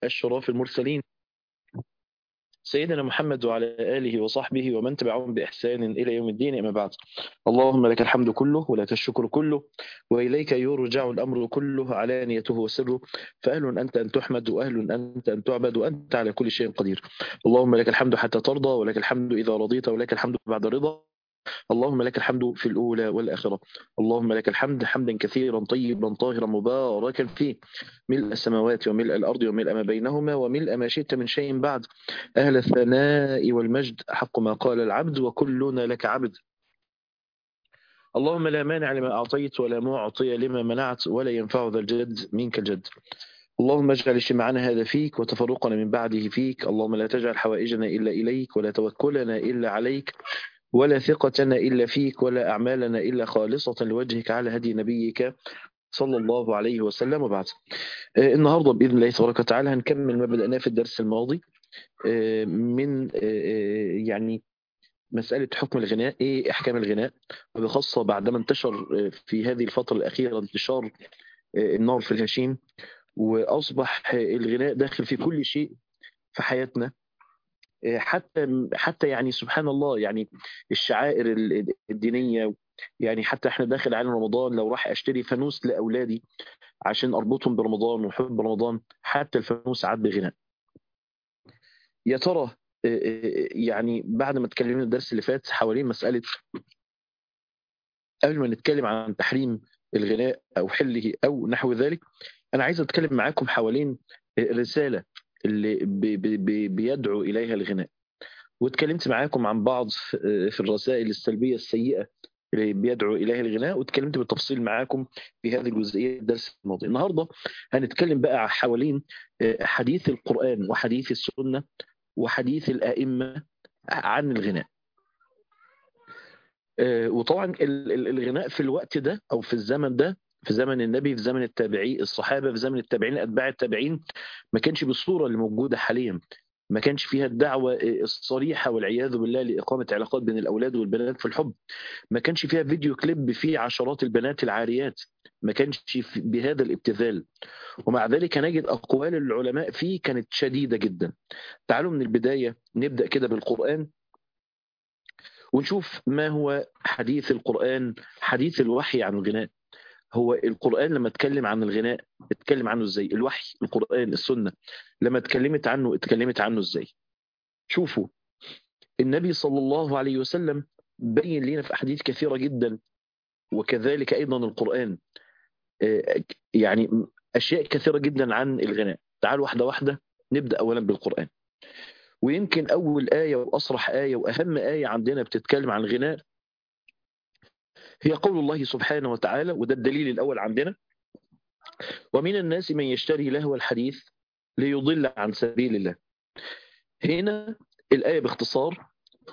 أشرف المرسلين سيدنا محمد وعلى آله وصحبه ومن تبعهم بإحسان إلى يوم الدين أما بعد اللهم لك الحمد كله ولك الشكر كله وإليك يرجع الأمر كله علانيته وسره فأهل أنت أن تحمد وأهل أنت أن تعبد وأنت على كل شيء قدير اللهم لك الحمد حتى ترضى ولك الحمد إذا رضيت ولك الحمد بعد الرضا اللهم لك الحمد في الأولى والآخرة اللهم لك الحمد حمدا كثيرا طيبا طاهرا مباركا فيه ملء السماوات وملء الأرض وملء ما بينهما وملء ما شئت من شيء بعد أهل الثناء والمجد حق ما قال العبد وكلنا لك عبد اللهم لا مانع لما أعطيت ولا معطي لما منعت ولا ينفع ذا الجد منك الجد اللهم اجعل اجتماعنا هذا فيك وتفرقنا من بعده فيك اللهم لا تجعل حوائجنا إلا إليك ولا توكلنا إلا عليك ولا ثقتنا إلا فيك ولا أعمالنا إلا خالصة لوجهك على هدي نبيك صلى الله عليه وسلم وبعد آه النهاردة بإذن الله تبارك وتعالى هنكمل ما بدأناه في الدرس الماضي آه من آه يعني مسألة حكم الغناء إيه أحكام الغناء وبخاصة بعدما انتشر في هذه الفترة الأخيرة انتشار النار في الهشيم وأصبح الغناء داخل في كل شيء في حياتنا حتى حتى يعني سبحان الله يعني الشعائر الدينيه يعني حتى احنا داخل على رمضان لو راح اشتري فانوس لاولادي عشان اربطهم برمضان وحب رمضان حتى الفانوس عاد بغناء يا ترى يعني بعد ما اتكلمنا الدرس اللي فات حوالين مساله قبل ما نتكلم عن تحريم الغناء او حله او نحو ذلك انا عايز اتكلم معاكم حوالين رساله اللي بي بي بيدعو اليها الغناء واتكلمت معاكم عن بعض في الرسائل السلبيه السيئه اللي بيدعو اليها الغناء واتكلمت بالتفصيل معاكم في هذه الجزئيه الدرس الماضي النهارده هنتكلم بقى حوالين حديث القران وحديث السنه وحديث الائمه عن الغناء وطبعا الغناء في الوقت ده او في الزمن ده في زمن النبي في زمن التابعي الصحابه في زمن التابعين اتباع التابعين ما كانش بالصوره اللي موجوده حاليا ما كانش فيها الدعوه الصريحه والعياذ بالله لاقامه علاقات بين الاولاد والبنات في الحب ما كانش فيها فيديو كليب فيه عشرات البنات العاريات ما كانش بهذا الابتذال ومع ذلك نجد اقوال العلماء فيه كانت شديده جدا تعالوا من البدايه نبدا كده بالقران ونشوف ما هو حديث القران حديث الوحي عن الغناء هو القرآن لما اتكلم عن الغناء اتكلم عنه ازاي الوحي القرآن السنة لما اتكلمت عنه اتكلمت عنه ازاي شوفوا النبي صلى الله عليه وسلم بين لنا في أحاديث كثيرة جدا وكذلك أيضا القرآن يعني أشياء كثيرة جدا عن الغناء تعالوا واحدة واحدة نبدأ أولا بالقرآن ويمكن أول آية وأصرح آية وأهم آية عندنا بتتكلم عن الغناء هي قول الله سبحانه وتعالى وده الدليل الأول عندنا ومن الناس من يشتري لهو الحديث ليضل عن سبيل الله هنا الآية باختصار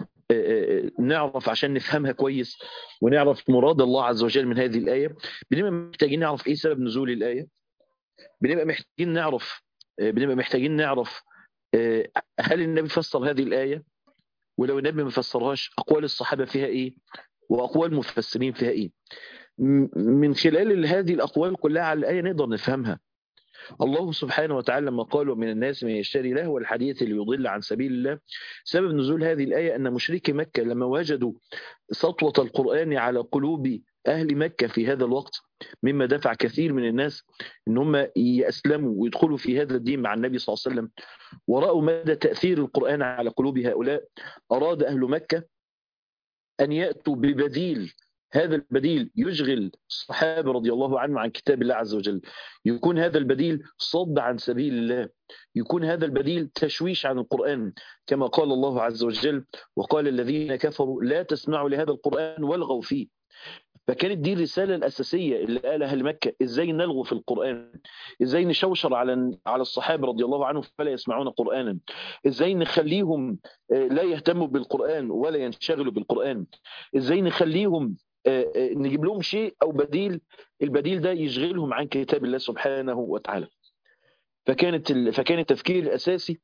نعرف عشان نفهمها كويس ونعرف مراد الله عز وجل من هذه الآية بنبقى محتاجين نعرف إيه سبب نزول الآية بنبقى محتاجين نعرف بنبقى محتاجين نعرف هل النبي فسر هذه الآية ولو النبي ما فسرهاش أقوال الصحابة فيها إيه واقوال المفسرين فيها ايه من خلال هذه الاقوال كلها على الايه نقدر نفهمها الله سبحانه وتعالى لما قال من الناس من يشتري له الحديث ليضل عن سبيل الله سبب نزول هذه الآية أن مشركي مكة لما وجدوا سطوة القرآن على قلوب أهل مكة في هذا الوقت مما دفع كثير من الناس أن هم يأسلموا ويدخلوا في هذا الدين مع النبي صلى الله عليه وسلم ورأوا مدى تأثير القرآن على قلوب هؤلاء أراد أهل مكة أن يأتوا ببديل هذا البديل يشغل الصحابة رضي الله عنهم عن كتاب الله عز وجل يكون هذا البديل صد عن سبيل الله يكون هذا البديل تشويش عن القرآن كما قال الله عز وجل وقال الذين كفروا لا تسمعوا لهذا القرآن والغوا فيه فكانت دي الرسالة الأساسية اللي قالها أهل مكة إزاي نلغو في القرآن إزاي نشوشر على على الصحابة رضي الله عنهم فلا يسمعون قرآنا إزاي نخليهم لا يهتموا بالقرآن ولا ينشغلوا بالقرآن إزاي نخليهم نجيب لهم شيء أو بديل البديل ده يشغلهم عن كتاب الله سبحانه وتعالى فكانت فكان التفكير الأساسي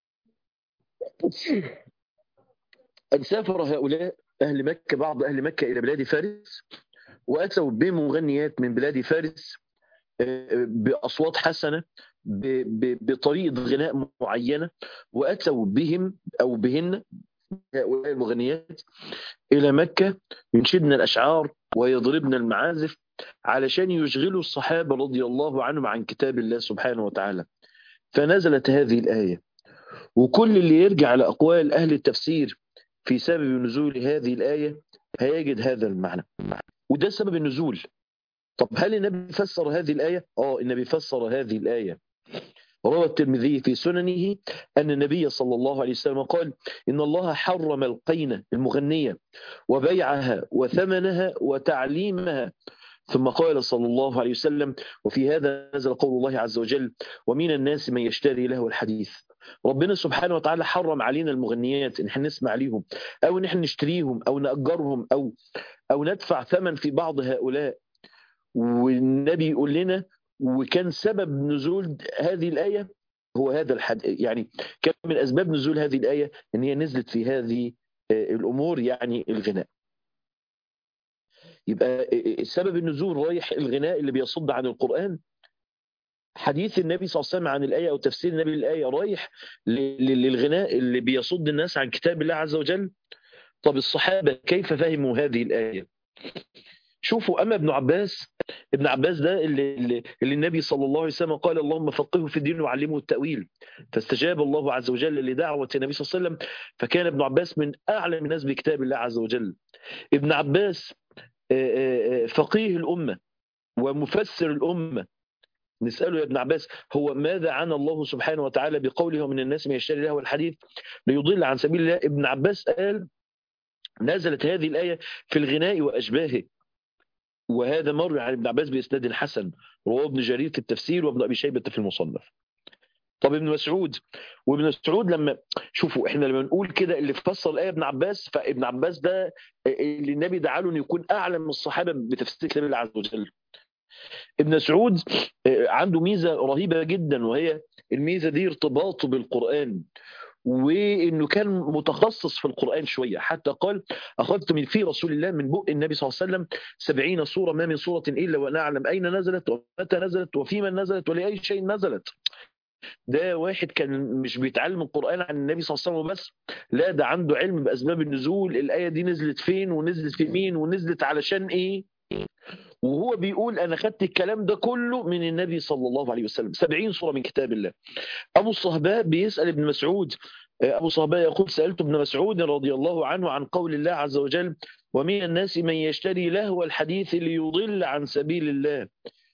أن سافر هؤلاء أهل مكة بعض أهل مكة إلى بلاد فارس وأتوا بمغنيات من بلاد فارس بأصوات حسنة بطريقة غناء معينة وأتوا بهم أو بهن هؤلاء المغنيات إلى مكة ينشدن الأشعار ويضربن المعازف علشان يشغلوا الصحابة رضي الله عنهم عن كتاب الله سبحانه وتعالى فنزلت هذه الآية وكل اللي يرجع لأقوال أهل التفسير في سبب نزول هذه الآية هيجد هذا المعنى وده سبب النزول طب هل النبي فسر هذه الآية؟ آه النبي فسر هذه الآية روى الترمذي في سننه أن النبي صلى الله عليه وسلم قال إن الله حرم القينة المغنية وبيعها وثمنها وتعليمها ثم قال صلى الله عليه وسلم وفي هذا نزل قول الله عز وجل ومن الناس من يشتري له الحديث ربنا سبحانه وتعالى حرم علينا المغنيات ان احنا نسمع ليهم او ان احنا نشتريهم او نأجرهم او او ندفع ثمن في بعض هؤلاء والنبي يقول لنا وكان سبب نزول هذه الآية هو هذا الحد يعني كان من أسباب نزول هذه الآية أن هي نزلت في هذه الأمور يعني الغناء يبقى سبب النزول رايح الغناء اللي بيصد عن القرآن حديث النبي صلى الله عليه وسلم عن الآية أو تفسير النبي للآية رايح للغناء اللي بيصد الناس عن كتاب الله عز وجل طب الصحابة كيف فهموا هذه الآية شوفوا أما ابن عباس ابن عباس ده اللي, اللي النبي صلى الله عليه وسلم قال اللهم فقهه في الدين وعلمه التأويل فاستجاب الله عز وجل لدعوة النبي صلى الله عليه وسلم فكان ابن عباس من أعلم الناس بكتاب الله عز وجل ابن عباس فقيه الأمة ومفسر الأمة نسأله يا ابن عباس هو ماذا عن الله سبحانه وتعالى بقوله من الناس من يشتري له الحديث ليضل عن سبيل الله ابن عباس قال نزلت هذه الآية في الغناء وأشباهه وهذا مر عن ابن عباس بإسناد حسن رواه ابن جرير في التفسير وابن أبي شيبة في المصنف طب ابن مسعود وابن مسعود لما شوفوا احنا لما نقول كده اللي فسر الايه ابن عباس فابن عباس ده اللي النبي دعا له انه يكون اعلم من الصحابه بتفسير كلام الله عز وجل ابن مسعود عنده ميزه رهيبه جدا وهي الميزه دي ارتباطه بالقران وانه كان متخصص في القران شويه حتى قال اخذت من في رسول الله من بق النبي صلى الله عليه وسلم سبعين سوره ما من سوره الا وانا اعلم اين نزلت ومتى نزلت وفي من نزلت ولاي شيء نزلت ده واحد كان مش بيتعلم القرآن عن النبي صلى الله عليه وسلم بس لا ده عنده علم بأسباب النزول الآية دي نزلت فين ونزلت في مين ونزلت علشان إيه وهو بيقول أنا خدت الكلام ده كله من النبي صلى الله عليه وسلم سبعين صورة من كتاب الله أبو الصهباء بيسأل ابن مسعود أبو صهباء يقول سألت ابن مسعود رضي الله عنه عن قول الله عز وجل ومن الناس من يشتري لهو الحديث ليضل عن سبيل الله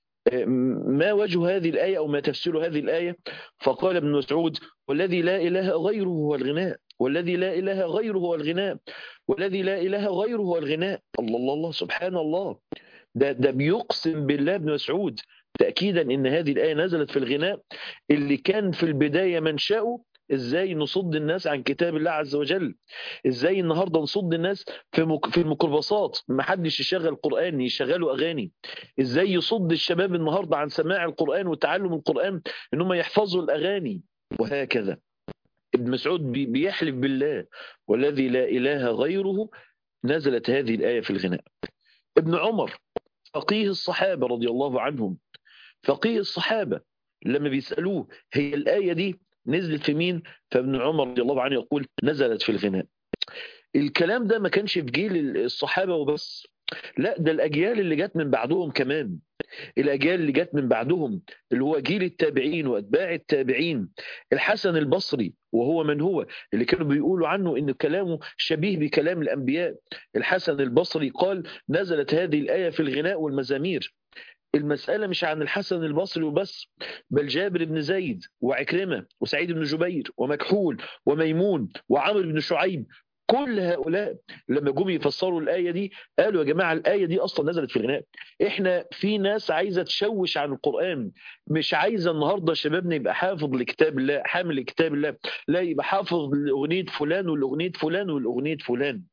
ما وجه هذه الآية أو ما تفسير هذه الآية فقال ابن مسعود والذي لا إله غيره هو الغناء والذي لا إله غيره هو الغناء والذي لا إله غيره هو الغناء الله الله الله سبحان الله ده, ده بيقسم بالله ابن مسعود تأكيدا ان هذه الآية نزلت في الغناء اللي كان في البداية منشأه ازاي نصد الناس عن كتاب الله عز وجل ازاي النهارده نصد الناس في مك... في الميكروباصات ما حدش يشغل قران يشغلوا اغاني ازاي يصد الشباب النهارده عن سماع القران وتعلم القران ان هم يحفظوا الاغاني وهكذا ابن مسعود بي... بيحلف بالله والذي لا اله غيره نزلت هذه الايه في الغناء ابن عمر فقيه الصحابه رضي الله عنهم فقيه الصحابه لما بيسالوه هي الايه دي نزلت في مين فابن عمر رضي الله عنه يقول نزلت في الغناء الكلام ده ما كانش في جيل الصحابة وبس لا ده الأجيال اللي جت من بعدهم كمان الأجيال اللي جت من بعدهم اللي هو جيل التابعين وأتباع التابعين الحسن البصري وهو من هو اللي كانوا بيقولوا عنه إن كلامه شبيه بكلام الأنبياء الحسن البصري قال نزلت هذه الآية في الغناء والمزامير المسألة مش عن الحسن البصري وبس بل جابر بن زيد وعكرمة وسعيد بن جبير ومكحول وميمون وعمر بن شعيب كل هؤلاء لما جم يفسروا الآية دي قالوا يا جماعة الآية دي أصلا نزلت في الغناء إحنا في ناس عايزة تشوش عن القرآن مش عايزة النهاردة شبابنا يبقى حافظ لكتاب الله حامل لكتاب الله لا يبقى حافظ لأغنية فلان والأغنية فلان والأغنية فلان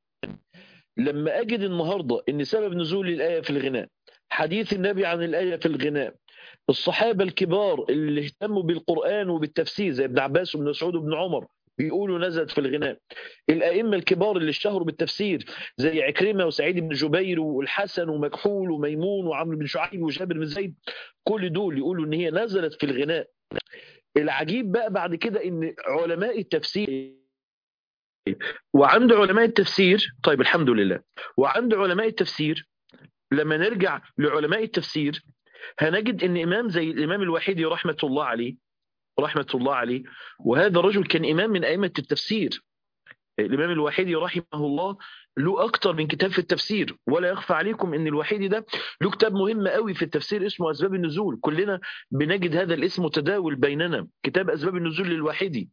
لما أجد النهاردة إن سبب نزول الآية في الغناء حديث النبي عن الآية في الغناء الصحابة الكبار اللي اهتموا بالقرآن وبالتفسير زي ابن عباس وابن مسعود وابن عمر بيقولوا نزلت في الغناء الأئمة الكبار اللي اشتهروا بالتفسير زي عكرمة وسعيد بن جبير والحسن ومكحول وميمون وعمرو بن شعيب وجابر بن زيد كل دول يقولوا ان هي نزلت في الغناء العجيب بقى بعد كده ان علماء التفسير وعند علماء التفسير طيب الحمد لله وعند علماء التفسير لما نرجع لعلماء التفسير هنجد ان امام زي الامام الوحيدي رحمه الله عليه رحمه الله عليه وهذا الرجل كان امام من ائمه التفسير الامام الوحيدي رحمه الله له اكتر من كتاب في التفسير ولا يخفى عليكم ان الوحيدي ده له كتاب مهم قوي في التفسير اسمه اسباب النزول كلنا بنجد هذا الاسم متداول بيننا كتاب اسباب النزول للوحيدي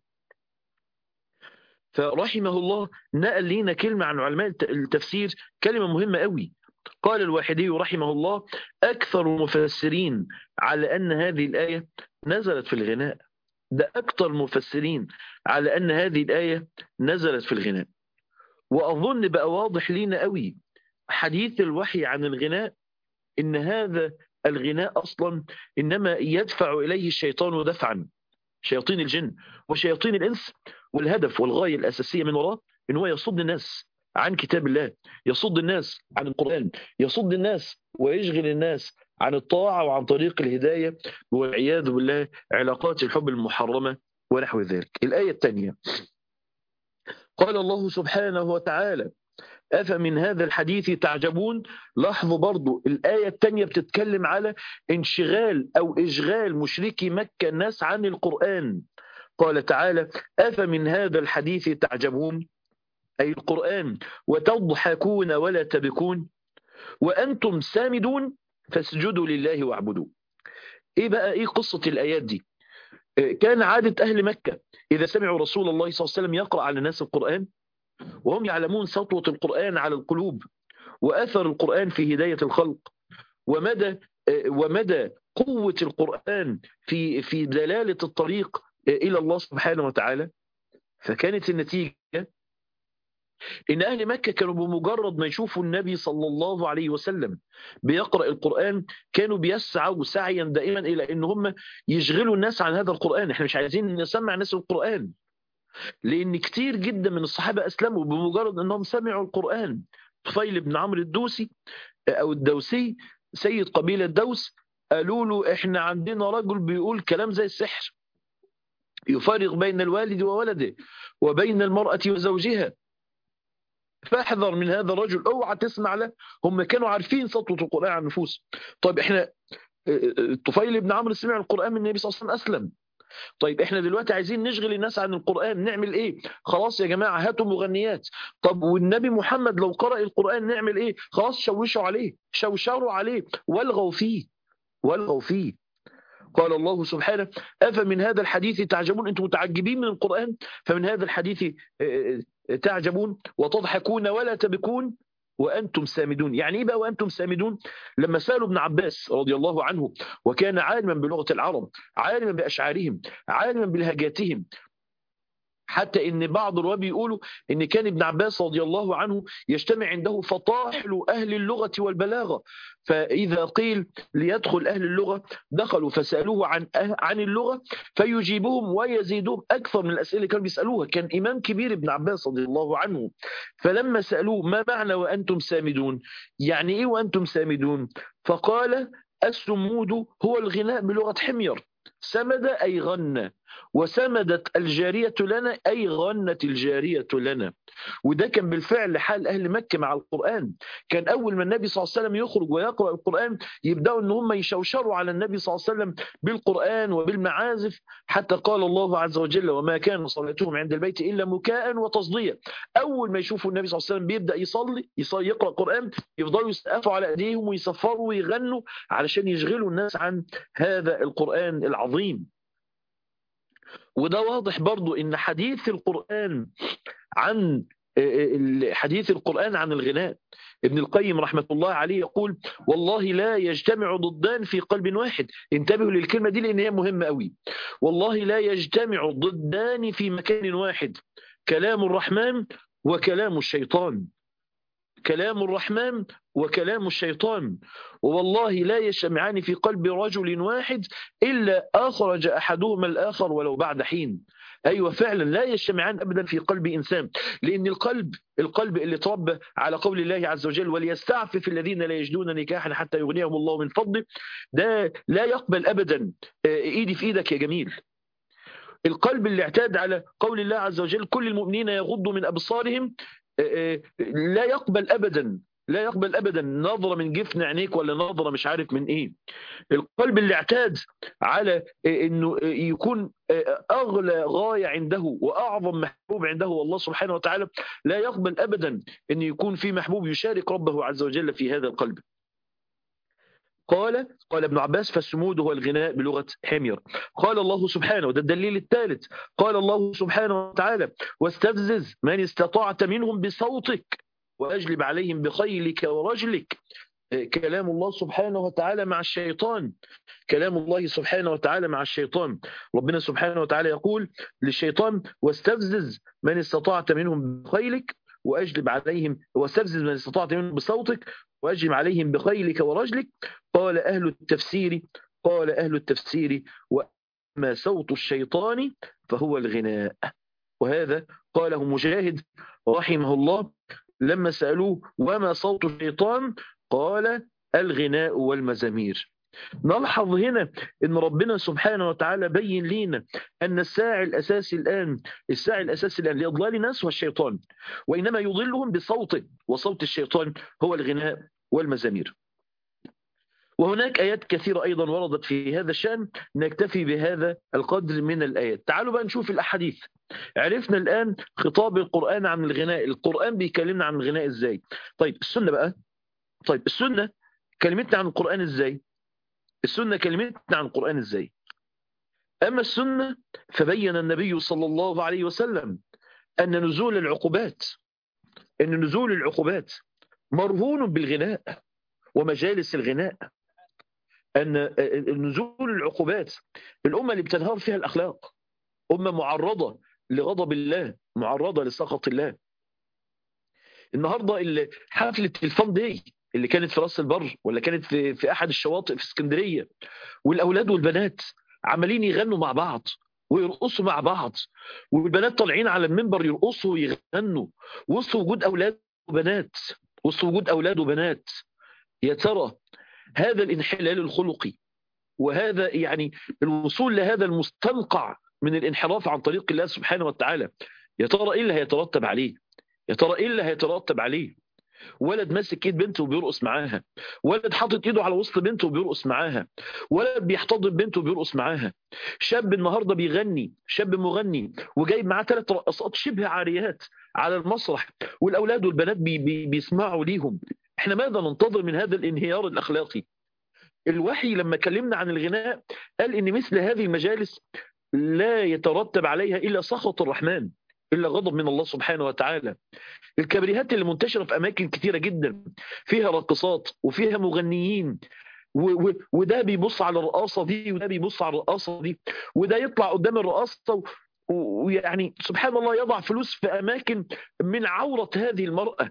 فرحمه الله نقل لنا كلمة عن علماء التفسير كلمة مهمة قوي قال الواحدي رحمه الله أكثر المفسرين على أن هذه الآية نزلت في الغناء ده أكثر المفسرين على أن هذه الآية نزلت في الغناء وأظن بقى واضح لينا قوي حديث الوحي عن الغناء إن هذا الغناء أصلا إنما يدفع إليه الشيطان دفعا شياطين الجن وشياطين الإنس والهدف والغاية الأساسية من وراه إن هو يصد الناس عن كتاب الله يصد الناس عن القرآن يصد الناس ويشغل الناس عن الطاعة وعن طريق الهداية والعياذ بالله علاقات الحب المحرمة ونحو ذلك الآية الثانية قال الله سبحانه وتعالى أفمن هذا الحديث تعجبون لاحظوا برضو الآية الثانية بتتكلم على انشغال أو إشغال مشركي مكة الناس عن القرآن قال تعالى أفمن هذا الحديث تعجبون أي القرآن وتضحكون ولا تبكون وأنتم سامدون فاسجدوا لله واعبدوا إيه بقى إيه قصة الآيات دي كان عادة أهل مكة إذا سمعوا رسول الله صلى الله عليه وسلم يقرأ على الناس القرآن وهم يعلمون سطوة القرآن على القلوب وأثر القرآن في هداية الخلق ومدى ومدى قوة القرآن في في دلالة الطريق إلى الله سبحانه وتعالى فكانت النتيجة إن أهل مكة كانوا بمجرد ما يشوفوا النبي صلى الله عليه وسلم بيقرأ القرآن كانوا بيسعوا سعيا دائما إلى إن هم يشغلوا الناس عن هذا القرآن إحنا مش عايزين نسمع الناس القرآن لأن كتير جدا من الصحابة أسلموا بمجرد أنهم سمعوا القرآن طفيل بن عمرو الدوسي أو الدوسي سيد قبيلة دوس قالوا له إحنا عندنا رجل بيقول كلام زي السحر يفرق بين الوالد وولده وبين المرأة وزوجها فاحذر من هذا الرجل اوعى تسمع له هم كانوا عارفين سطوة القرآن عن النفوس طيب احنا طفيل بن عمرو سمع القرآن من النبي صلى الله عليه وسلم أسلم طيب احنا دلوقتي عايزين نشغل الناس عن القرآن نعمل ايه خلاص يا جماعة هاتوا مغنيات طب والنبي محمد لو قرأ القرآن نعمل ايه خلاص شوشوا عليه شوشروا عليه والغوا فيه والغوا فيه قال الله سبحانه أفمن هذا الحديث تعجبون أنتم متعجبين من القرآن فمن هذا الحديث تعجبون وتضحكون ولا تبكون وأنتم سامدون يعني إيه بقى وأنتم سامدون لما سألوا ابن عباس رضي الله عنه وكان عالما بلغة العرب عالما بأشعارهم عالما بلهجاتهم حتى ان بعض الرواه بيقولوا ان كان ابن عباس رضي الله عنه يجتمع عنده فطاحل اهل اللغه والبلاغه فاذا قيل ليدخل اهل اللغه دخلوا فسالوه عن عن اللغه فيجيبهم ويزيدهم اكثر من الاسئله اللي كانوا بيسالوها كان امام كبير ابن عباس رضي الله عنه فلما سالوه ما معنى وانتم سامدون يعني ايه وانتم سامدون فقال السمود هو الغناء بلغه حمير سمد أي غنى وسمدت الجارية لنا أي غنت الجارية لنا وده كان بالفعل حال أهل مكة مع القرآن كان أول ما النبي صلى الله عليه وسلم يخرج ويقرأ القرآن يبدأوا أن هم يشوشروا على النبي صلى الله عليه وسلم بالقرآن وبالمعازف حتى قال الله عز وجل وما كان صلاتهم عند البيت إلا مكاء وتصدية أول ما يشوفوا النبي صلى الله عليه وسلم بيبدأ يصلي, يصلي يقرأ قرآن يفضلوا يسقفوا على أيديهم ويصفروا ويغنوا علشان يشغلوا الناس عن هذا القرآن العظيم وده واضح برضو ان حديث القرآن عن حديث القرآن عن الغناء ابن القيم رحمة الله عليه يقول والله لا يجتمع ضدان في قلب واحد انتبهوا للكلمة دي لأن هي مهمة قوي والله لا يجتمع ضدان في مكان واحد كلام الرحمن وكلام الشيطان كلام الرحمن وكلام الشيطان والله لا يجتمعان في قلب رجل واحد إلا أخرج أحدهما الآخر ولو بعد حين ايوه فعلا لا يجتمعان ابدا في قلب انسان لان القلب القلب اللي تربى على قول الله عز وجل وليستعفف الذين لا يجدون نكاحا حتى يغنيهم الله من فضله ده لا يقبل ابدا ايدي في ايدك يا جميل القلب اللي اعتاد على قول الله عز وجل كل المؤمنين يغضوا من ابصارهم لا يقبل ابدا لا يقبل ابدا نظره من جفن عينيك ولا نظره مش عارف من ايه القلب اللي اعتاد على انه يكون اغلى غايه عنده واعظم محبوب عنده الله سبحانه وتعالى لا يقبل ابدا ان يكون في محبوب يشارك ربه عز وجل في هذا القلب قال قال ابن عباس فالسمود هو الغناء بلغة حمير قال الله سبحانه وده الدليل الثالث قال الله سبحانه وتعالى واستفزز من استطعت منهم بصوتك وأجلب عليهم بخيلك ورجلك كلام الله سبحانه وتعالى مع الشيطان كلام الله سبحانه وتعالى مع الشيطان ربنا سبحانه وتعالى يقول للشيطان واستفزز من استطعت منهم بخيلك وأجلب عليهم واستفزز من استطعت منهم بصوتك واجلب عليهم بخيلك ورجلك قال أهل التفسير قال أهل التفسير وما صوت الشيطان فهو الغناء وهذا قاله مجاهد رحمه الله لما سألوه وما صوت الشيطان قال الغناء والمزامير نلحظ هنا ان ربنا سبحانه وتعالى بين لينا ان الساعي الاساسي الان الساعي الاساسي الان لاضلال الناس هو الشيطان وانما يضلهم بصوته وصوت الشيطان هو الغناء والمزامير وهناك آيات كثيرة أيضا وردت في هذا الشأن نكتفي بهذا القدر من الآيات تعالوا بقى نشوف الأحاديث عرفنا الآن خطاب القرآن عن الغناء القرآن بيكلمنا عن الغناء إزاي طيب السنة بقى طيب السنة كلمتنا عن القرآن إزاي السنة كلمتنا عن القرآن إزاي أما السنة فبين النبي صلى الله عليه وسلم أن نزول العقوبات أن نزول العقوبات مرهون بالغناء ومجالس الغناء أن نزول العقوبات الأمة اللي بتنهار فيها الأخلاق أمة معرضة لغضب الله معرضة لسخط الله النهاردة حفلة الفان داي اللي كانت في راس البر ولا كانت في, في أحد الشواطئ في اسكندرية والأولاد والبنات عمالين يغنوا مع بعض ويرقصوا مع بعض والبنات طالعين على المنبر يرقصوا ويغنوا وسط وجود أولاد وبنات وسط وجود أولاد وبنات يا ترى هذا الانحلال الخلقي وهذا يعني الوصول لهذا المستنقع من الانحراف عن طريق الله سبحانه وتعالى يا ترى ايه اللي هيترتب عليه يا ترى ايه اللي هيترتب عليه ولد ماسك ايد بنته وبيرقص معاها ولد حاطط ايده على وسط بنته وبيرقص معاها ولد بيحتضن بنته وبيرقص معاها شاب النهارده بيغني شاب مغني وجايب معاه ثلاث رقصات شبه عاريات على المسرح والاولاد والبنات بي بي بيسمعوا ليهم احنا ماذا ننتظر من هذا الانهيار الاخلاقي الوحي لما كلمنا عن الغناء قال ان مثل هذه المجالس لا يترتب عليها الا سخط الرحمن الا غضب من الله سبحانه وتعالى الكبريهات اللي منتشره في اماكن كثيره جدا فيها راقصات وفيها مغنيين و و وده بيبص على الرقاصه دي وده بيبص على الرقاصه دي وده يطلع قدام الرقاصه ويعني سبحان الله يضع فلوس في اماكن من عوره هذه المراه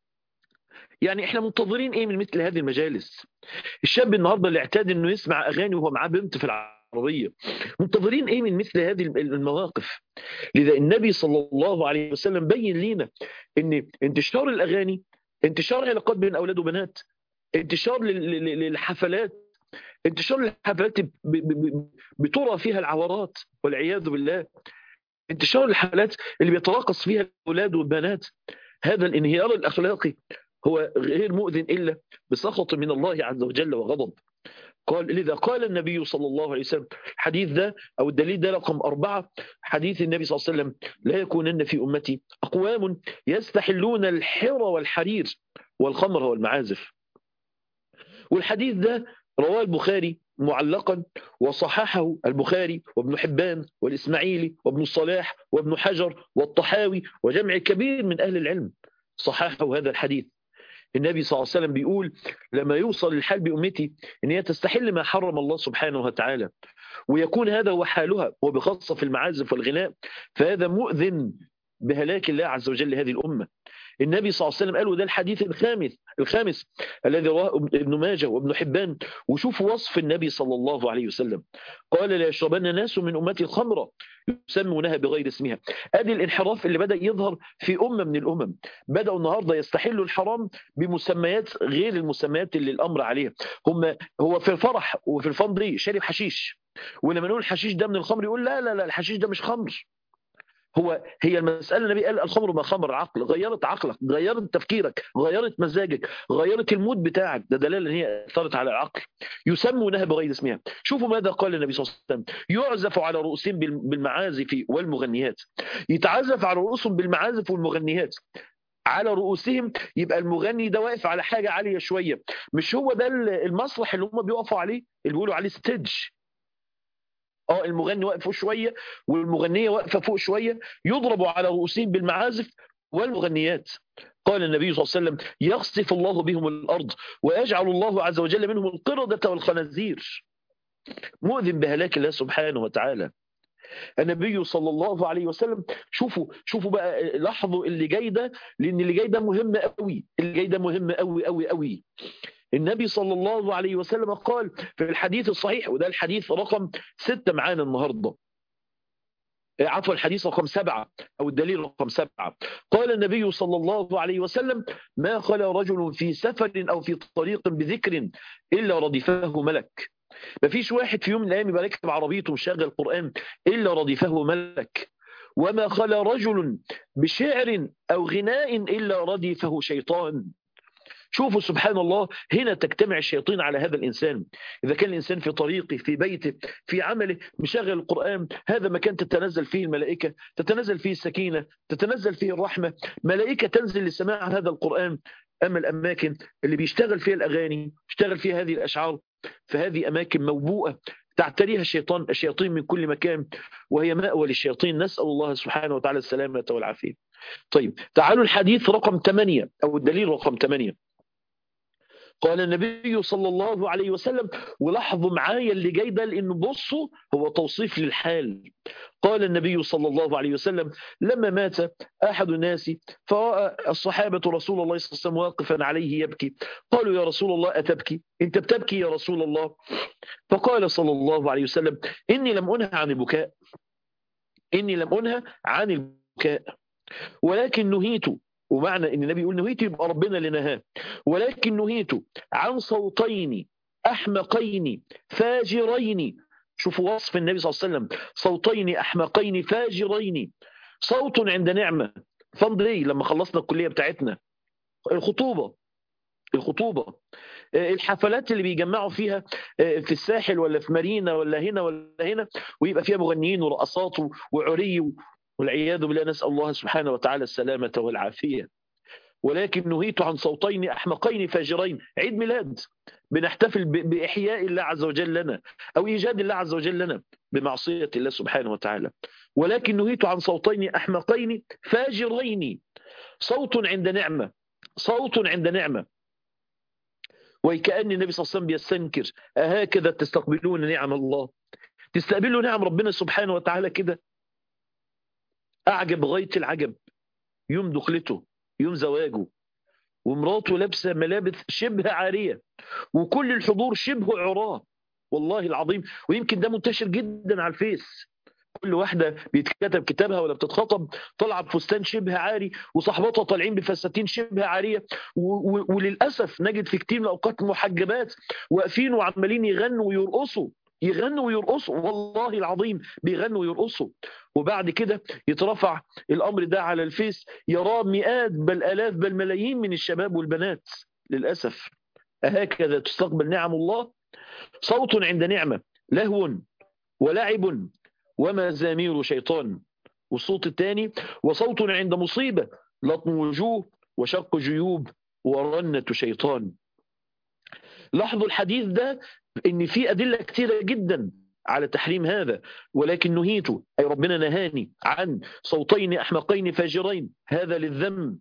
يعني احنا منتظرين ايه من مثل هذه المجالس الشاب النهارده اللي اعتاد انه يسمع اغاني وهو معاه بنت في العربيه منتظرين ايه من مثل هذه المواقف لذا النبي صلى الله عليه وسلم بين لنا ان انتشار الاغاني انتشار علاقات بين اولاد وبنات انتشار للحفلات انتشار الحفلات بترى فيها العورات والعياذ بالله انتشار الحفلات اللي بيتراقص فيها الاولاد والبنات هذا الانهيار الاخلاقي هو غير مؤذن إلا بسخط من الله عز وجل وغضب قال لذا قال النبي صلى الله عليه وسلم الحديث ده أو الدليل ده رقم أربعة حديث النبي صلى الله عليه وسلم لا يكونن في أمتي أقوام يستحلون الحر والحرير والخمر والمعازف والحديث ده رواه البخاري معلقا وصححه البخاري وابن حبان والإسماعيلي وابن الصلاح وابن حجر والطحاوي وجمع كبير من أهل العلم صححه هذا الحديث النبي صلى الله عليه وسلم بيقول لما يوصل الحال بأمتي ان هي تستحل ما حرم الله سبحانه وتعالى ويكون هذا هو حالها وبخاصة في المعازف والغناء فهذا مؤذن بهلاك الله عز وجل هذه الأمة النبي صلى الله عليه وسلم قال وده الحديث الخامس الخامس الذي رواه ابن ماجه وابن حبان وشوفوا وصف النبي صلى الله عليه وسلم قال لا يشربن ناس من امتي الخمره يسمونها بغير اسمها ادي الانحراف اللي بدا يظهر في امه من الامم بداوا النهارده يستحلوا الحرام بمسميات غير المسميات اللي الامر عليها هم هو في الفرح وفي الفندق شارب حشيش ولما نقول الحشيش ده من الخمر يقول لا لا لا الحشيش ده مش خمر هو هي المسألة النبي قال الخمر ما خمر العقل غيرت عقلك غيرت تفكيرك غيرت مزاجك غيرت المود بتاعك ده دلالة ان هي اثرت على العقل يسمونها بغير اسمها شوفوا ماذا قال النبي صلى الله عليه وسلم يعزف على رؤوسهم بالمعازف والمغنيات يتعزف على رؤوسهم بالمعازف والمغنيات على رؤوسهم يبقى المغني ده واقف على حاجة عالية شوية مش هو ده المسرح اللي هم بيقفوا عليه اللي بيقولوا عليه ستيدج اه المغني واقف فوق شويه والمغنيه واقفه فوق شويه يضربوا على رؤوسهم بالمعازف والمغنيات قال النبي صلى الله عليه وسلم يخسف الله بهم الارض ويجعل الله عز وجل منهم القرده والخنازير مؤذن بهلاك الله سبحانه وتعالى النبي صلى الله عليه وسلم شوفوا شوفوا بقى لاحظوا اللي جاي ده لان اللي جاي ده مهم قوي اللي جاي ده مهم قوي قوي قوي النبي صلى الله عليه وسلم قال في الحديث الصحيح وده الحديث رقم ستة معانا النهاردة عفوا الحديث رقم سبعة أو الدليل رقم سبعة قال النبي صلى الله عليه وسلم ما خلا رجل في سفر أو في طريق بذكر إلا ردفه ملك ما فيش واحد في يوم من الأيام يبقى راكب عربيته وشغل القرآن إلا ردفه ملك وما خلا رجل بشعر أو غناء إلا ردفه شيطان شوفوا سبحان الله هنا تجتمع الشياطين على هذا الإنسان إذا كان الإنسان في طريقه في بيته في عمله مشغل القرآن هذا مكان تتنزل فيه الملائكة تتنزل فيه السكينة تتنزل فيه الرحمة ملائكة تنزل لسماع هذا القرآن أما الأماكن اللي بيشتغل فيها الأغاني يشتغل فيها هذه الأشعار فهذه أماكن موبوءة تعتريها الشيطان الشياطين من كل مكان وهي مأوى للشياطين نسأل الله سبحانه وتعالى السلامة والعافية طيب تعالوا الحديث رقم 8 أو الدليل رقم 8 قال النبي صلى الله عليه وسلم ولاحظوا معايا اللي جاي ده لانه بصوا هو توصيف للحال قال النبي صلى الله عليه وسلم لما مات احد الناس فراى الصحابه رسول الله صلى الله عليه وسلم واقفا عليه يبكي قالوا يا رسول الله اتبكي انت بتبكي يا رسول الله فقال صلى الله عليه وسلم اني لم انهى عن البكاء اني لم انهى عن البكاء ولكن نهيت ومعنى ان النبي يقول نهيت يبقى ربنا اللي نهاه ولكن نهيت عن صوتين احمقين فاجرين شوفوا وصف النبي صلى الله عليه وسلم صوتين احمقين فاجرين صوت عند نعمه فندري لما خلصنا الكليه بتاعتنا الخطوبه الخطوبه الحفلات اللي بيجمعوا فيها في الساحل ولا في مارينا ولا هنا ولا هنا ويبقى فيها مغنيين ورقصات وعري والعياذ بالله نسأل الله سبحانه وتعالى السلامة والعافية ولكن نهيت عن صوتين أحمقين فاجرين عيد ميلاد بنحتفل بإحياء الله عز وجل لنا أو إيجاد الله عز وجل لنا بمعصية الله سبحانه وتعالى ولكن نهيت عن صوتين أحمقين فاجرين صوت عند نعمة صوت عند نعمة وكأن النبي صلى الله عليه وسلم بيستنكر أهكذا تستقبلون نعم الله تستقبلوا نعم ربنا سبحانه وتعالى كده أعجب غاية العجب يوم دخلته يوم زواجه ومراته لابسة ملابس شبه عارية وكل الحضور شبه عراه والله العظيم ويمكن ده منتشر جدا على الفيس كل واحدة بيتكتب كتابها ولا بتتخطب طالعة بفستان شبه عاري وصحباتها طالعين بفساتين شبه عارية وللأسف نجد في كتير من الأوقات محجبات واقفين وعمالين يغنوا ويرقصوا يغنوا ويرقصوا والله العظيم بيغنوا ويرقصوا وبعد كده يترفع الامر ده على الفيس يراه مئات بل الاف بل ملايين من الشباب والبنات للاسف اهكذا تستقبل نعم الله صوت عند نعمه لهو ولعب ومزامير شيطان والصوت الثاني وصوت عند مصيبه لطم وجوه وشق جيوب ورنه شيطان لاحظوا الحديث ده ان في ادله كثيره جدا على تحريم هذا ولكن نهيت اي ربنا نهاني عن صوتين احمقين فاجرين هذا للذم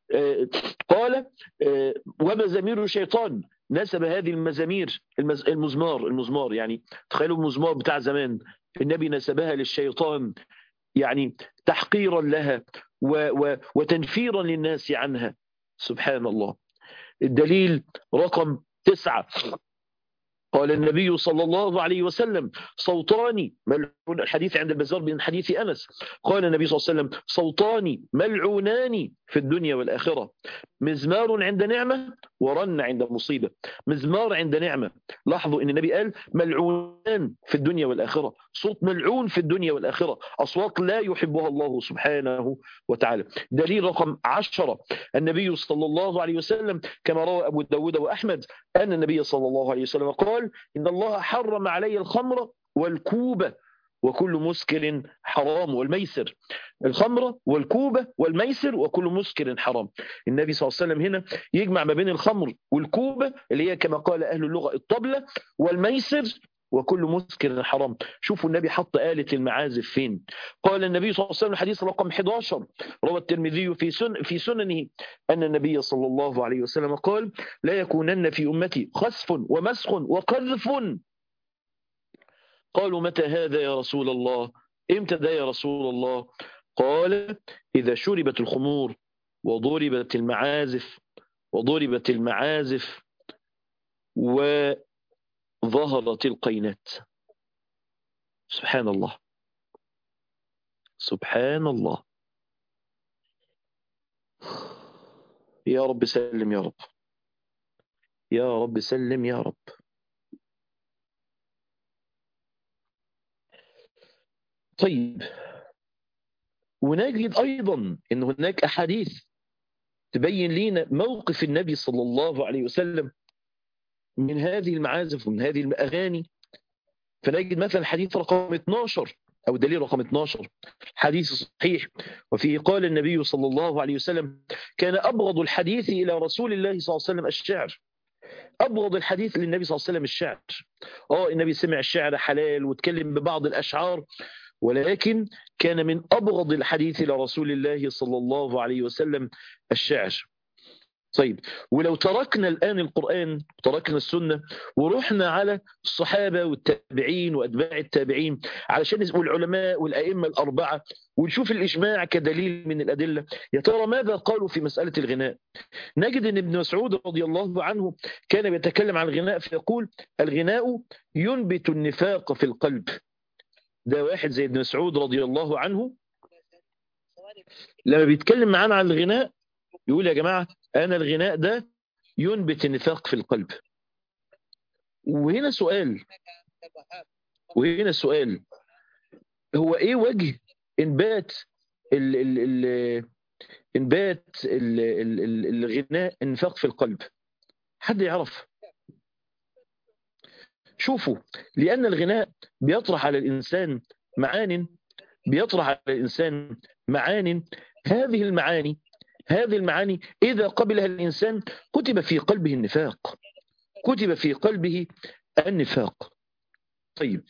قال ومزامير الشيطان نسب هذه المزامير المزمار المزمار يعني تخيلوا المزمار بتاع زمان النبي نسبها للشيطان يعني تحقيرا لها و و وتنفيرا للناس عنها سبحان الله الدليل رقم تسعة قال النبي صلى الله عليه وسلم صوتان ملعون الحديث عند البزار من حديث أنس قال النبي صلى الله عليه وسلم صوتان ملعونان في الدنيا والآخرة مزمار عند نعمة ورن عند مصيبة مزمار عند نعمة لاحظوا أن النبي قال ملعونان في الدنيا والآخرة صوت ملعون في الدنيا والآخرة أصوات لا يحبها الله سبحانه وتعالى دليل رقم عشرة النبي صلى الله عليه وسلم كما روى أبو داود وأحمد أن النبي صلى الله عليه وسلم قال إن الله حرم علي الخمر والكوبة وكل مسكر حرام والميسر الخمرة والكوبة والميسر وكل مسكر حرام النبي صلى الله عليه وسلم هنا يجمع ما بين الخمر والكوبة اللي هي كما قال أهل اللغة الطبلة والميسر وكل مسكر حرام شوفوا النبي حط آلة المعازف فين قال النبي صلى الله عليه وسلم الحديث رقم 11 روى الترمذي في سن في سننه أن النبي صلى الله عليه وسلم قال لا يكونن في أمتي خسف ومسخ وقذف قالوا متى هذا يا رسول الله امتى ده يا رسول الله قال إذا شربت الخمور وضربت المعازف وضربت المعازف وظهرت القينات سبحان الله سبحان الله يا رب سلم يا رب يا رب سلم يا رب طيب ونجد أيضا أن هناك أحاديث تبين لنا موقف النبي صلى الله عليه وسلم من هذه المعازف ومن هذه الأغاني فنجد مثلا حديث رقم 12 أو دليل رقم 12 حديث صحيح وفيه قال النبي صلى الله عليه وسلم كان أبغض الحديث إلى رسول الله صلى الله عليه وسلم الشعر أبغض الحديث للنبي صلى الله عليه وسلم الشعر آه النبي سمع الشعر حلال واتكلم ببعض الأشعار ولكن كان من أبغض الحديث إلى رسول الله صلى الله عليه وسلم الشعر طيب ولو تركنا الآن القرآن تركنا السنة ورحنا على الصحابة والتابعين وأتباع التابعين علشان نسمع العلماء والأئمة الأربعة ونشوف الإجماع كدليل من الأدلة يا ترى ماذا قالوا في مسألة الغناء نجد أن ابن مسعود رضي الله عنه كان بيتكلم عن الغناء فيقول الغناء ينبت النفاق في القلب ده واحد زي ابن مسعود رضي الله عنه لما بيتكلم معانا عن الغناء يقول يا جماعة أنا الغناء ده ينبت النفاق في القلب وهنا سؤال وهنا سؤال هو ايه وجه انبات ال ال ال انبات ال ال ال الغناء النفاق في القلب حد يعرف شوفوا لأن الغناء بيطرح على الإنسان معان بيطرح على الإنسان معان هذه المعاني هذه المعاني إذا قبلها الإنسان كتب في قلبه النفاق كتب في قلبه النفاق طيب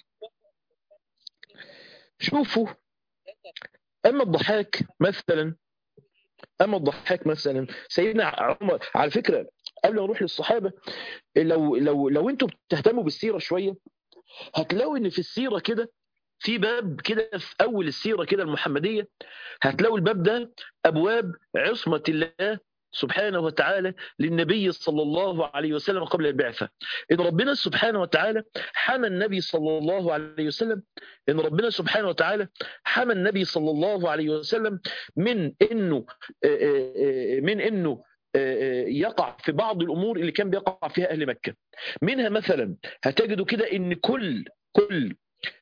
شوفوا أما الضحاك مثلا أما الضحاك مثلا سيدنا عمر على فكرة قبل ما نروح للصحابة لو لو لو انتم بتهتموا بالسيرة شوية هتلاقوا ان في السيرة كده في باب كده في اول السيرة كده المحمدية هتلاقوا الباب ده ابواب عصمة الله سبحانه وتعالى للنبي صلى الله عليه وسلم قبل البعثة إن ربنا سبحانه وتعالى حمى النبي صلى الله عليه وسلم إن ربنا سبحانه وتعالى حمى النبي صلى الله عليه وسلم من إنه من إنه يقع في بعض الأمور اللي كان بيقع فيها أهل مكة منها مثلا هتجدوا كده إن كل كل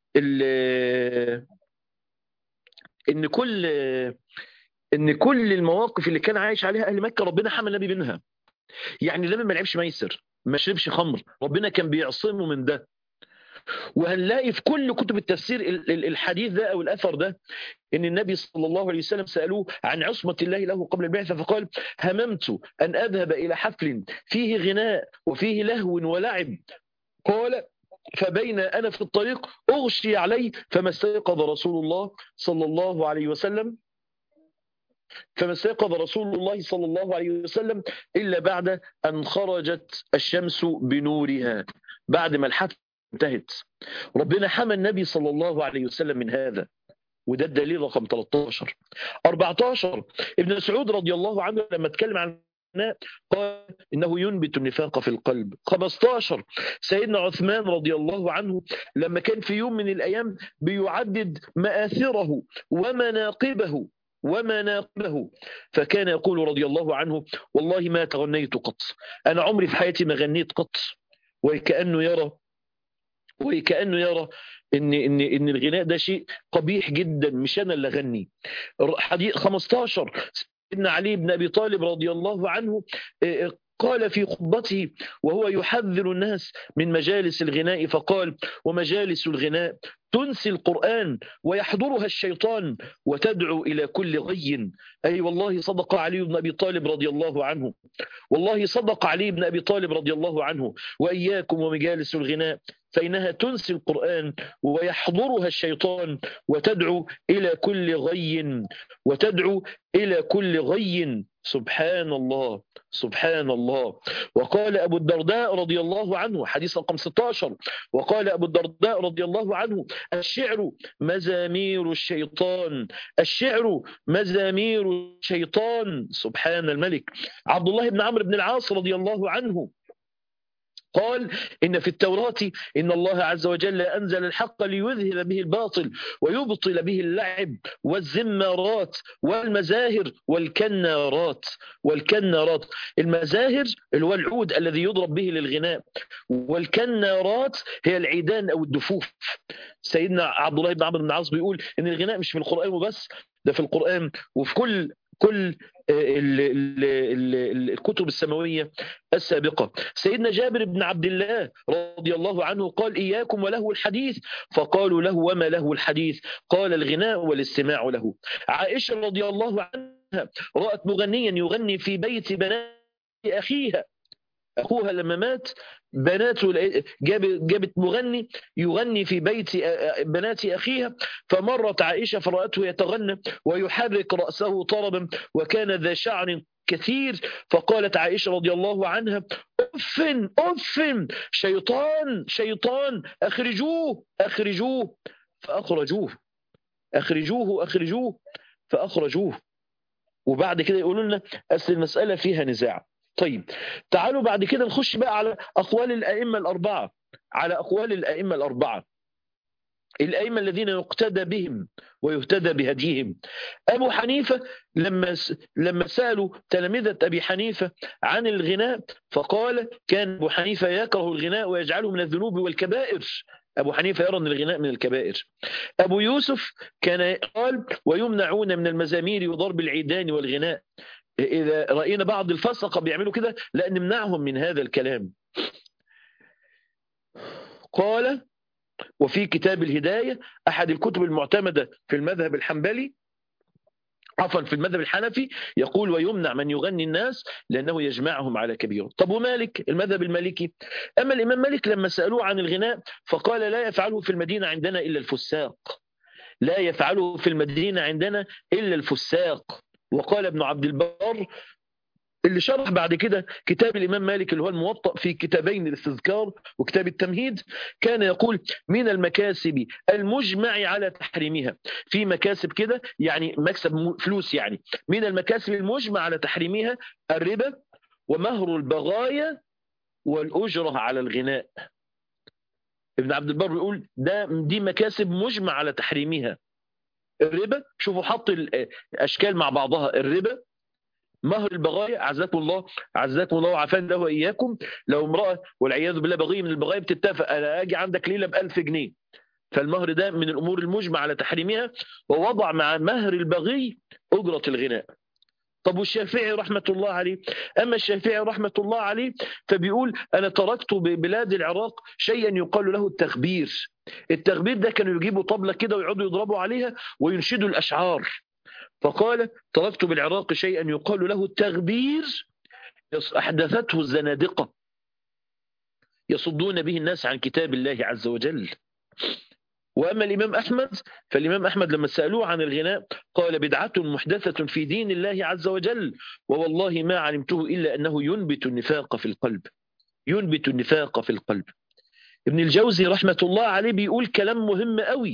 إن كل ان كل المواقف اللي كان عايش عليها اهل مكه ربنا حمى النبي منها يعني النبي ما لعبش ميسر ما شربش خمر ربنا كان بيعصمه من ده وهنلاقي في كل كتب التفسير الحديث ده او الاثر ده ان النبي صلى الله عليه وسلم سالوه عن عصمه الله له قبل البعثه فقال هممت ان اذهب الى حفل فيه غناء وفيه لهو ولعب قال فبين انا في الطريق اغشي علي فما استيقظ رسول الله صلى الله عليه وسلم فما استيقظ رسول الله صلى الله عليه وسلم إلا بعد أن خرجت الشمس بنورها بعد ما الحفل انتهت ربنا حمى النبي صلى الله عليه وسلم من هذا وده الدليل رقم 13 14 ابن مسعود رضي الله عنه لما اتكلم عن قال انه ينبت النفاق في القلب 15 سيدنا عثمان رضي الله عنه لما كان في يوم من الايام بيعدد مآثره ومناقبه ومناقبه فكان يقول رضي الله عنه والله ما تغنيت قط انا عمري في حياتي ما غنيت قط وكانه يرى وكانه يرى ان ان ان الغناء ده شيء قبيح جدا مش انا اللي اغني حديث 15 سيدنا علي بن ابي طالب رضي الله عنه قال في خطبته وهو يحذر الناس من مجالس الغناء فقال ومجالس الغناء تنسي القرآن ويحضرها الشيطان وتدعو إلى كل غي أي والله صدق علي بن أبي طالب رضي الله عنه والله صدق علي بن أبي طالب رضي الله عنه وإياكم ومجالس الغناء فإنها تنسي القرآن ويحضرها الشيطان وتدعو إلى كل غي وتدعو إلى كل غي سبحان الله سبحان الله وقال أبو الدرداء رضي الله عنه حديث رقم 16 وقال أبو الدرداء رضي الله عنه الشعر مزامير الشيطان الشعر مزامير الشيطان سبحان الملك عبد الله بن عمرو بن العاص رضي الله عنه قال إن في التوراة إن الله عز وجل أنزل الحق ليذهب به الباطل ويبطل به اللعب والزمارات والمزاهر والكنارات والكنارات المزاهر اللي هو العود الذي يضرب به للغناء والكنارات هي العيدان أو الدفوف سيدنا عبد الله بن عمرو بن العاص بيقول إن الغناء مش في القرآن وبس ده في القرآن وفي كل كل الكتب السماوية السابقة سيدنا جابر بن عبد الله رضي الله عنه قال إياكم وله الحديث فقالوا له وما له الحديث قال الغناء والاستماع له عائشة رضي الله عنها رأت مغنيا يغني في بيت بنات أخيها أخوها لما مات بناته جابت, جابت مغني يغني في بيت بنات أخيها فمرت عائشة فرأته يتغنى ويحرك رأسه طربا وكان ذا شعر كثير فقالت عائشة رضي الله عنها أف أف شيطان شيطان أخرجوه أخرجوه فأخرجوه أخرجوه أخرجوه فأخرجوه وبعد كده يقولوا لنا أصل المسألة فيها نزاع طيب تعالوا بعد كده نخش بقى على أقوال الأئمة الأربعة على أقوال الأئمة الأربعة الأئمة الذين يقتدى بهم ويهتدى بهديهم أبو حنيفة لما لما سألوا تلامذة أبي حنيفة عن الغناء فقال كان أبو حنيفة يكره الغناء ويجعله من الذنوب والكبائر أبو حنيفة يرى أن الغناء من الكبائر أبو يوسف كان قال ويمنعون من المزامير وضرب العيدان والغناء إذا رأينا بعض الفسقة بيعملوا كده لا نمنعهم من هذا الكلام قال وفي كتاب الهداية أحد الكتب المعتمدة في المذهب الحنبلي عفوا في المذهب الحنفي يقول ويمنع من يغني الناس لأنه يجمعهم على كبير طب ومالك المذهب المالكي أما الإمام مالك لما سألوه عن الغناء فقال لا يفعله في المدينة عندنا إلا الفساق لا يفعله في المدينة عندنا إلا الفساق وقال ابن عبد البر اللي شرح بعد كده كتاب الإمام مالك اللي هو الموطأ في كتابين الاستذكار وكتاب التمهيد كان يقول من المكاسب المجمع على تحريمها في مكاسب كده يعني مكسب فلوس يعني من المكاسب المجمع على تحريمها الربا ومهر البغايا والأجرة على الغناء ابن عبد البر يقول ده دي مكاسب مجمع على تحريمها الربا شوفوا حط الاشكال مع بعضها الربا مهر البغايا عزاكم الله عزاكم الله وعافانا له واياكم لو امراه والعياذ بالله بغي من البغايا بتتفق انا اجي عندك ليله ب 1000 جنيه فالمهر ده من الامور المجمع على تحريمها ووضع مع مهر البغي اجره الغناء طب والشافعي رحمة الله عليه أما الشافعي رحمة الله عليه فبيقول أنا تركت ببلاد العراق شيئا يقال له التخبير التخبير ده كانوا يجيبوا طبلة كده ويقعدوا يضربوا عليها وينشدوا الأشعار فقال تركت بالعراق شيئا يقال له التغبير أحدثته الزنادقة يصدون به الناس عن كتاب الله عز وجل وأما الإمام أحمد فالإمام أحمد لما سألوه عن الغناء قال بدعة محدثة في دين الله عز وجل ووالله ما علمته إلا أنه ينبت النفاق في القلب ينبت النفاق في القلب ابن الجوزي رحمة الله عليه بيقول كلام مهم قوي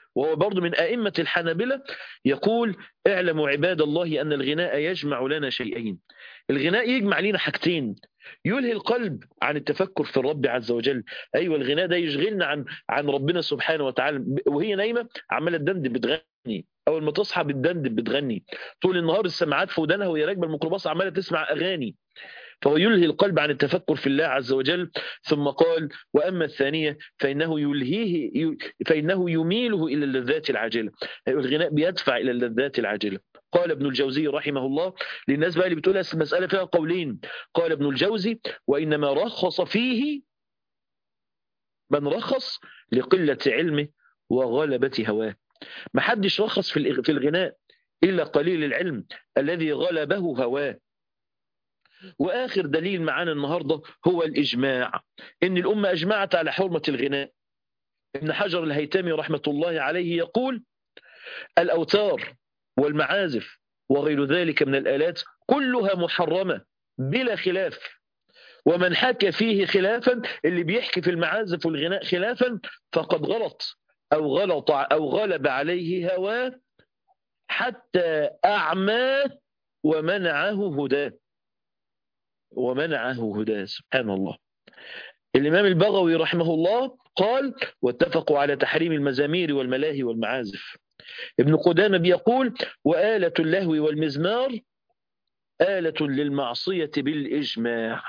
وهو برضه من أئمة الحنابلة يقول اعلموا عباد الله أن الغناء يجمع لنا شيئين الغناء يجمع لنا حاجتين يلهي القلب عن التفكر في الرب عز وجل ايوه الغناء ده يشغلنا عن عن ربنا سبحانه وتعالى وهي نايمه عماله تدندن بتغني اول ما تصحى بتدندن بتغني طول النهار السماعات في ودانها وهي راكبه الميكروباص عماله تسمع اغاني فهو يلهي القلب عن التفكر في الله عز وجل ثم قال واما الثانيه فانه يلهيه فانه يميله الى اللذات العاجله الغناء بيدفع الى اللذات العاجله قال ابن الجوزي رحمه الله للناس بقى اللي بتقول المساله فيها قولين قال ابن الجوزي وانما رخص فيه من رخص لقله علمه وغلبه هواه ما حدش رخص في في الغناء الا قليل العلم الذي غلبه هواه واخر دليل معانا النهارده هو الاجماع ان الامه اجمعت على حرمه الغناء ابن حجر الهيتمي رحمه الله عليه يقول الاوتار والمعازف وغير ذلك من الآلات كلها محرمة بلا خلاف ومن حكى فيه خلافا اللي بيحكي في المعازف والغناء خلافا فقد غلط أو غلط أو غلب عليه هواه حتى أعماه ومنعه هداه ومنعه هداه سبحان الله الإمام البغوي رحمه الله قال واتفقوا على تحريم المزامير والملاهي والمعازف ابن قدامة بيقول وآلة اللهو والمزمار آلة للمعصية بالإجماع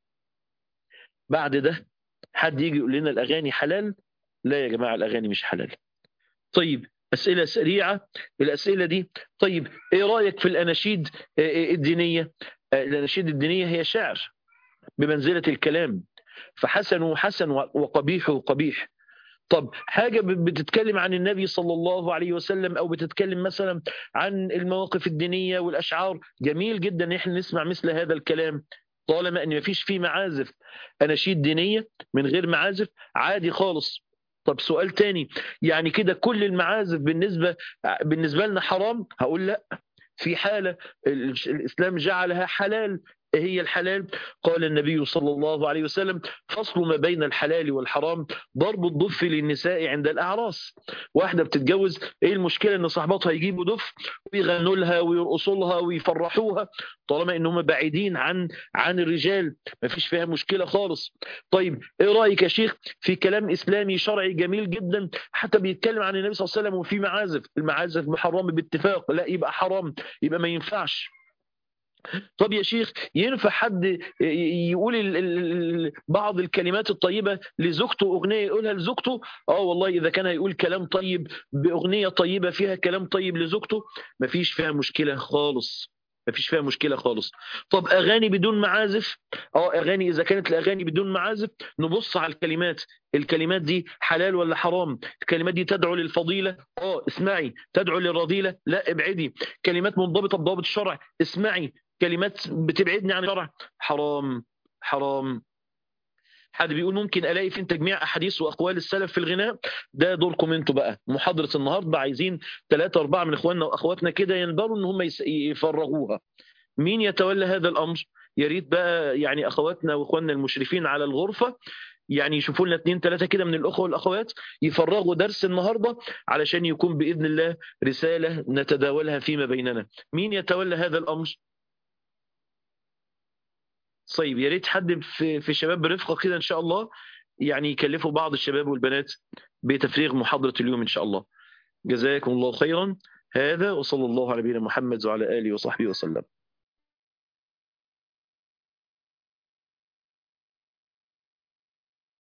بعد ده حد يجي يقول لنا الأغاني حلال لا يا جماعة الأغاني مش حلال طيب أسئلة سريعة الأسئلة دي طيب إيه رأيك في الأناشيد الدينية الأناشيد الدينية هي شعر بمنزلة الكلام فحسن حسن وقبيح قبيح طب حاجة بتتكلم عن النبي صلى الله عليه وسلم أو بتتكلم مثلا عن المواقف الدينية والأشعار جميل جدا إن احنا نسمع مثل هذا الكلام طالما أن مفيش فيه معازف أناشيد دينية من غير معازف عادي خالص طب سؤال تاني يعني كده كل المعازف بالنسبة بالنسبة لنا حرام هقول لا في حالة الإسلام جعلها حلال هي الحلال قال النبي صلى الله عليه وسلم فصل ما بين الحلال والحرام ضرب الضف للنساء عند الأعراس واحدة بتتجوز ايه المشكلة ان صاحباتها يجيبوا ضف ويغنوا لها ويرقصوا لها ويفرحوها طالما انهم بعيدين عن عن الرجال ما فيش فيها مشكلة خالص طيب ايه رأيك يا شيخ في كلام اسلامي شرعي جميل جدا حتى بيتكلم عن النبي صلى الله عليه وسلم وفي معازف المعازف محرمة باتفاق لا يبقى حرام يبقى ما ينفعش طب يا شيخ ينفع حد يقول بعض الكلمات الطيبة لزوجته أغنية يقولها لزوجته آه والله إذا كان هيقول كلام طيب بأغنية طيبة فيها كلام طيب لزوجته مفيش فيها مشكلة خالص مفيش فيها مشكلة خالص طب أغاني بدون معازف اه أغاني إذا كانت الأغاني بدون معازف نبص على الكلمات الكلمات دي حلال ولا حرام الكلمات دي تدعو للفضيلة اه اسمعي تدعو للرذيلة لا ابعدي كلمات منضبطة بضابط الشرع اسمعي كلمات بتبعدني عن الشرع حرام حرام حد بيقول ممكن الاقي فين تجميع احاديث واقوال السلف في الغناء ده دوركم انتوا بقى محاضره النهارده عايزين ثلاثة أربعة من اخواننا واخواتنا كده ينبروا ان هم يفرغوها مين يتولى هذا الامر يا ريت بقى يعني اخواتنا واخواننا المشرفين على الغرفه يعني يشوفوا لنا اثنين ثلاثه كده من الاخوه والاخوات يفرغوا درس النهارده علشان يكون باذن الله رساله نتداولها فيما بيننا مين يتولى هذا الامر طيب يا ريت حد في في شباب برفقه كده ان شاء الله يعني يكلفوا بعض الشباب والبنات بتفريغ محاضره اليوم ان شاء الله جزاكم الله خيرا هذا وصلى الله على نبينا محمد وعلى اله وصحبه وسلم